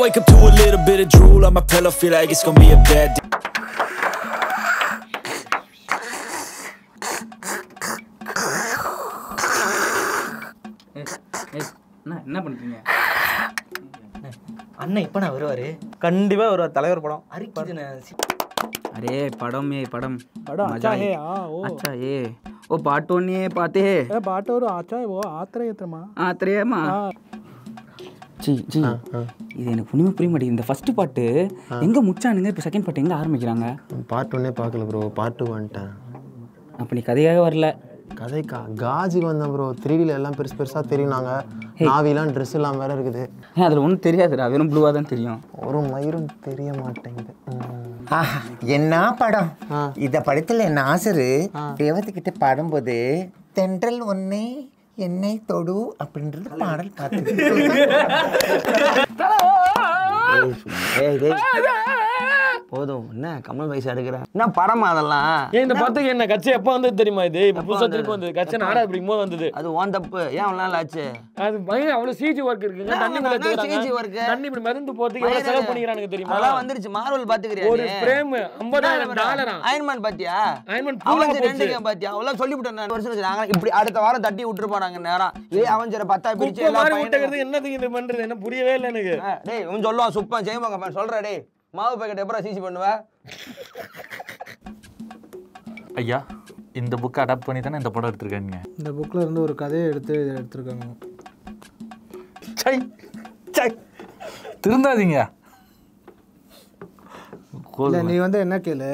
wake up to a little bit of drool on my pillow, feel like it's gonna be a bad day. என்ன என்ன பண்ணுறீங்க அண்ணன் இப்போ நான் வருவாரு கண்டிப்பா வருவார் தலைவர் படம் அரிக்குதுண்ணே अरे पढ़ो में पढ़म बड़ा अच्छा है हाँ वो अच्छा ये वो पार्ट वन ये पाते हैं ए, बाट और अच्छा है वो आत्र है त्रमा ஆத்திரையம்மா ஜி ஜி இது எனக்கு ஒன்றுமே புரிய மாட்டேங்குது இந்த ஃபர்ஸ்ட் பாட்டு எங்கே முடிச்சானுங்க இப்போ செகண்ட் பாட்டு எங்கே ஆரம்பிக்கிறாங்க பார்ட் ஒன்னே பார்க்கல ப்ரோ பார்ட் டூ வந்துட்டேன் அப்படி கதையாக வரல கதைக்கா காஜுக்கு வந்தேன் ப்ரோ த்ரீடியில் எல்லாம் பெருசு பெருசாக தெரியுனாங்க நாவிலாம் ட்ரெஸ் எல்லாம் வேற இருக்குது ஏன் அதில் ஒன்றும் தெரியாதுடா வெறும் ப்ளூவாக தான் தெரியும் ஒரு மயிரும் தெரிய மாட்டேங்குது ம். ஆஹா, என்ன படம் இந்த படத்துல நாசரு தேவத்துக்கிட்ட பாடும்போது தென்றல் ஒன்னே என்னை தொடு அப்படின்றது பாடல் பார்த்து ஏய் டேய் போதும் என்ன கமல் வயசு எடுக்கிற என்ன படமா அதெல்லாம் ஏன் இந்த படத்துக்கு என்ன கட்சி எப்போ வந்தது தெரியுமா இது இப்போ புதுசாக திருப்பி வந்தது கட்சி நாடா பிடிக்கும் போது வந்தது அது ஓன் தப்பு ஏன் அவ்வளோ நாள் ஆச்சு அது பயங்கர அவ்வளோ சிஜி ஒர்க் இருக்குங்க என்ன தண்ணி அவன் மேல என்ன தூக்குறாங்க. CG work? தண்ணி இப்படி மிதந்து போறதுக்கு எவ்வளவு செலவு பண்ணிக்கிறானுங்க தெரியுமா அதெல்லாம் வந்துருச்சு மார்வல் பாத்துக்கிறியா ஒரு frame 50,000 டாலரா அயன்மேன் பாத்தியா அயன்மேன் அவஞ்சர் பூலா ரெண்டு போச்சு. கேம் பாத்தியா அவ்வளவு சொல்லிவிட்டேன் நான் வருஷம் நாங்க இப்படி அடுத்த வாரம் தட்டி விட்டுரு போறாங்க நேரம் இதே அவஞ்சரை பத்தா பிரிச்சு குப்பை எல்லா மாதிரி பையனும் விட்டகிறது என்னதுக்கு இது பண்றது என்ன புரியவே இல்லை எனக்கு ஆ, டேய் இவன் சொல்லுவான் சுப்பன் ஜெயமங்க fan சொல்ற டேய் மாவு பாக்கெட் எப்பறம் சிசி பண்ணுவ ஐயா இந்த புக்கை அடாப்ட் பண்ணி தானே இந்த படம் எடுத்திருக்காங்க இந்த புக்கில் இருந்து ஒரு கதையை எடுத்து இதை எடுத்திருக்காங்க சை சை திருந்தாதீங்க இல்லை நீ வந்து என்ன கேளு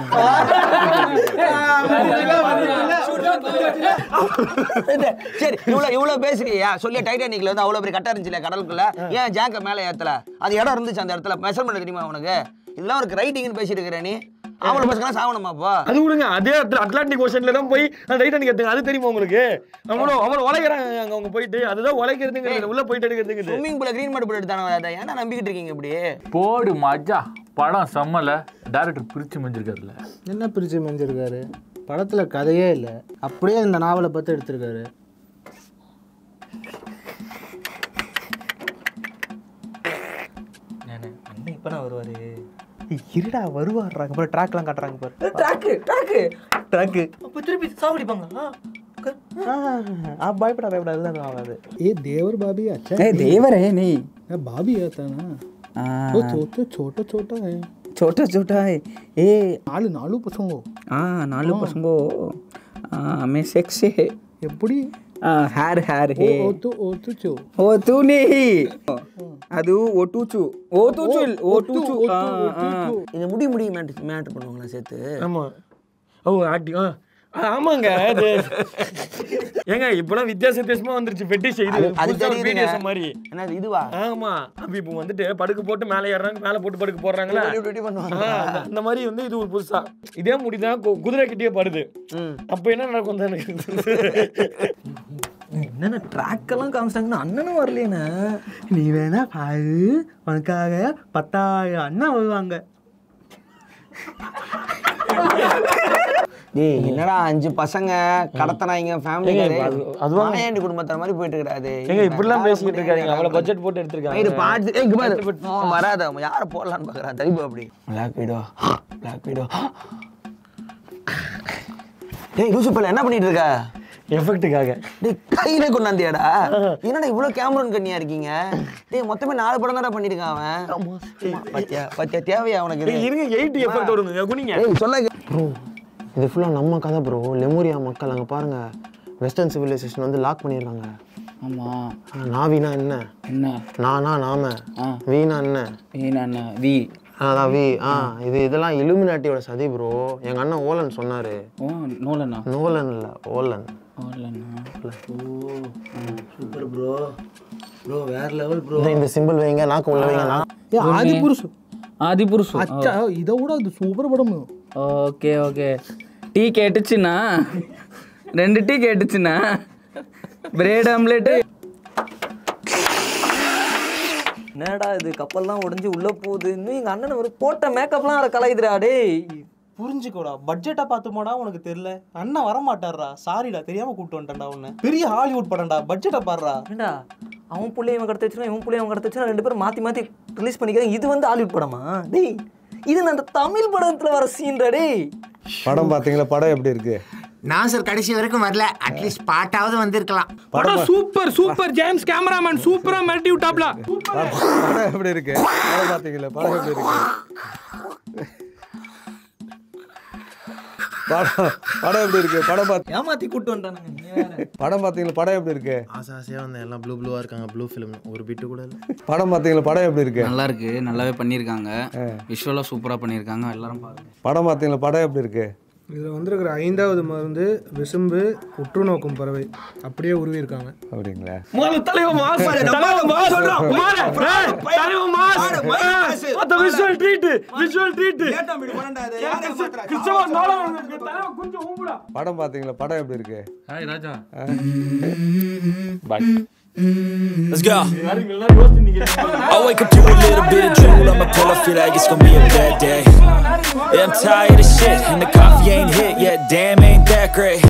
சரி இவ்வளவு இவ்வளவு பேசுறியா சொல்லிய டைட்டானிக்ல வந்து அவ்வளவு பெரிய கட்ட இருந்துச்சுல கடலுக்குள்ள ஏன் ஜாக்க மேல ஏத்தல அது இடம் இருந்துச்சு அந்த இடத்துல மெஷர்மெண்ட் தெரியுமா உனக்கு இதெல்லாம் ஒரு ரைட்டிங்னு பேசிட்டு இருக்கிற நீ ஆம்பளை பசங்க சாவணுமாப்பா அது விடுங்க அதே இடத்துல அட்லாண்டிக் ஓஷன்ல தான் போய் அந்த டைட்டானிக் எடுத்துங்க அது தெரியுமா உங்களுக்கு அவங்களும் அவங்களும் உழைக்கிறாங்க அங்க அவங்க போயிட்டு அதுதான் உழைக்கிறதுங்க உள்ள போயிட்டு எடுக்கிறதுங்க ஸ்விம்மிங் பூல கிரீன் மார்ட் போட்டு எடுத்தானே அதை ஏன்னா நம்பிக்கிட்டு இருக்கீங்க இப்படி போடு மஜா படம் செம்மல டேரக்டர் பிரிச்சு மெஞ்சிருக்காருல்ல என்ன பிரிச்சு மெஞ்சிருக்காரு படத்தில் கதையே இல்லை அப்படியே இந்த நாவலை பார்த்து எடுத்திருக்காரு அண்ணன் இப்போ நான் வருவாரு இருடா வருவாடுறாங்க அப்புறம் ட்ராக்லாம் காட்டுறாங்க பாரு ட்ராக்கு ட்ராக்கு ட்ராக்கு அப்ப திருப்பி சாவடிப்பாங்க ஆ பயப்படா பயப்படா அதுதான் ஆகாது ये देवर भाभी अच्छा ஏ தேவரே நீ है भाभी आता ना ஆ, वो छोटा छोटा छोटा है छोटा छोटा है ए நாலு நாலு பசங்க ஆ நாலு பசங்கோ ஆ மே செக்ஸி है எப்படி ఆ, హేర్ హేర్ ஓ హే ஓத்து ஓத்துச்சோ ఓ తూ నీ அது ஒட்டூச்சு ஓட்டூச்சு ஓட்டூச்சு ஆ, ஆ. இந்த முடி முடி மேட்ரு மேட்ரு பண்ணுவாங்களா சேர்த்து ஆமா ஓ ஆக்டிங் ஆமாங்க அது ஏங்க இப்பெல்லாம் வித்தியாச வித்தியாசமா வந்துருச்சு ஃபெட்டிஷ் இது அது புதுசா ஒரு தெரியுதுங்க. BDSM மாதிரி என்னது இதுவா ஆமா அப்ப இப்போ வந்துட்டு படுக்கு போட்டு மேலே ஏறுறாங்க மேலே போட்டு படுக்கு போடுறாங்களா இப்படி இப்படி பண்ணுவாங்க ஆ, அந்த- அந்த மாதிரி வந்து இது ஒரு புதுசா இதே முடிதான் கு- குதிரை கிட்டே படுது அப்ப என்ன நடக்கும் தான் எனக்கு என்னென்ன ட்ராக் எல்லாம் காமிச்சிட்டாங்கன்னா அண்ணனும் வரலையேண்ணே நீ வேணா பாரு உனக்காக பத்தாயிரம் அண்ணா வருவாங்க டேய் என்னடா அஞ்சு பசங்க கடத்தனாங்க ஃபேமிலி ஏங்க, அது- அதுவா- மாயாண்டி குடும்பத்தார் மாதிரி போயிட்டு இருக்காது ஏங்க இப்படிலாம் பேசிக்கிட்டு இருக்காங்க அவ்வளவு பட்ஜெட் போட்டு எடுத்திருக்காங்க பாட்டு ஏய், இங்க பாரு அவன் வராத அவன் யாரை போடலான்னு பார்க்கறான் தெரியுமா அப்படி பிளாக் வீடோ பிளாக் வீடோ டேய் யூசுப்பல்ல என்ன பண்ணிட்டு இருக்க எஃபெக்ட்டுக்காக டேய் கையில கொண்டாந்தியாடா என்னடா இவ்வளவு கேமரன் கண்ணியா இருக்கீங்க டேய் மொத்தமே நாலு படம் தானே பண்ணிருக்கான் அவன் பத்தியா பத்தியா தேவையா உனக்கு இது? இருங்க எயிட் எஃபெக்ட் வருங்க குனிங்க ஏய் சொல்ல ப்ரோ இது ஃபுல்லாக நம்ம கதை ப்ரோ லெமோரியா மக்கள் அங்கே பாருங்க வெஸ்டர்ன் சிவிலைசேஷன் வந்து லாக் பண்ணியிருக்காங்க ஆமா ஆ, நாவினா என்ன என்ன நானா நாம ஆ. வீணா என்ன என்ன வி அதான் வி ஆ இது இதெல்லாம் இலுமினாட்டியோட சதி ப்ரோ எங்கள் அண்ணன் ஓலன் சொன்னார் ஓ நோலனா நோலன் இல்லை ஓலன் ஓலனா சூப்பர் ப்ரோ ப்ரோ வேற லெவல் ப்ரோ இந்த- இந்த சிம்பிள் வைங்க நாக்கு உள்ள வைங்க நான் ஏ ஆதி புருஷு ஆதி புருஷு அச்சா இதை விட அது சூப்பர் படம் ஓகே ஓகே டீ கேட்டுச்சுண்ணா ரெண்டு டீ கேட்டுச்சுண்ணா பிரெட் ஆம்லெட்டு என்னடா இது கப்பல்லாம் உடைஞ்சு உள்ள போகுது இன்னும் எங்க அண்ணன் ஒரு போட்ட மேக்கப்லாம் அதை கலாயுதுடா டேய் புரிஞ்சுக்கோடா பட்ஜெட்டை பார்த்துமாடா உனக்கு தெரியல அண்ணன் வர மாட்டாரா சாரிடா தெரியாம கூப்பிட்டு வந்துட்டேன்டா உன்னை பெரிய ஹாலிவுட் படம்டா பட்ஜெட்டை பாடுறா ஏண்டா அவன் புள்ளைய இவன் கடத்த வச்சுனா இவன் புள்ளைய அவன் கடத்த வச்சுனா ரெண்டு பேரும் மாத்தி மாத்தி ரிலீஸ் பண்ணிக்கிறாங்க இது வந்து ஹாலிவுட் படமா டேய் இது அந்த தமிழ் படத்துல வர சீன்டா டேய் படம் பார்த்தீங்களா படம் எப்படி இருக்கு நாசர் கடைசி வரைக்கும் வரல அட்லீஸ்ட் பாட்டாவது வந்திருக்கலாம் படம் சூப்பர் சூப்பர் ஜேம்ஸ் கேமராமேன் சூப்பரா மிரட்டி விட்டாப்ல படம் எப்படி இருக்கு படம் பார்த்தீங்களா படம் எப்படி இருக்கு படம் படம் எப்படி இருக்கு படம் பார்த்து ஏமாத்தி கூட்டு வந்துட்டானுங்க நீ வேற. படம் பார்த்தீங்களா படம் எப்படி இருக்கு ஆசை ஆசையாக வந்தேன் எல்லாம் ப்ளூ ப்ளூவாக இருக்காங்க ப்ளூ ஃபிலிம் ஒரு பிட்டு கூட இல்லை படம் பார்த்தீங்களா படம் எப்படி இருக்கு நல்லா இருக்கு நல்லாவே பண்ணியிருக்காங்க விஷுவலாக சூப்பராக பண்ணியிருக்காங்க எல்லாரும் பாருங்க படம் பார்த்தீங்களா படம் எப்படி இருக்கு இதில் வந்திருக்கிற ஐந்தாவது மருந்து விசும்பு உற்று நோக்கும் பறவை அப்படியே உருவியிருக்காங்க அப்படிங்களா முதல்ல தலைவன் மாஸ் தலைவன் மாஸ் குமார ஏய், தலைவன் மாஸ் அந்த visual treat visual treat Christopher Nolan தலைவன் கொஞ்சம் ஊம்புடா படம் பார்த்தீங்களா படம் எப்படி இருக்கு hi Raja bye Let's go. I wake up to a little bit of drool on my pillow, feel like it's gonna be a bad day. Yeah, I'm tired of shit, and the coffee ain't hit yet. Damn, ain't that great.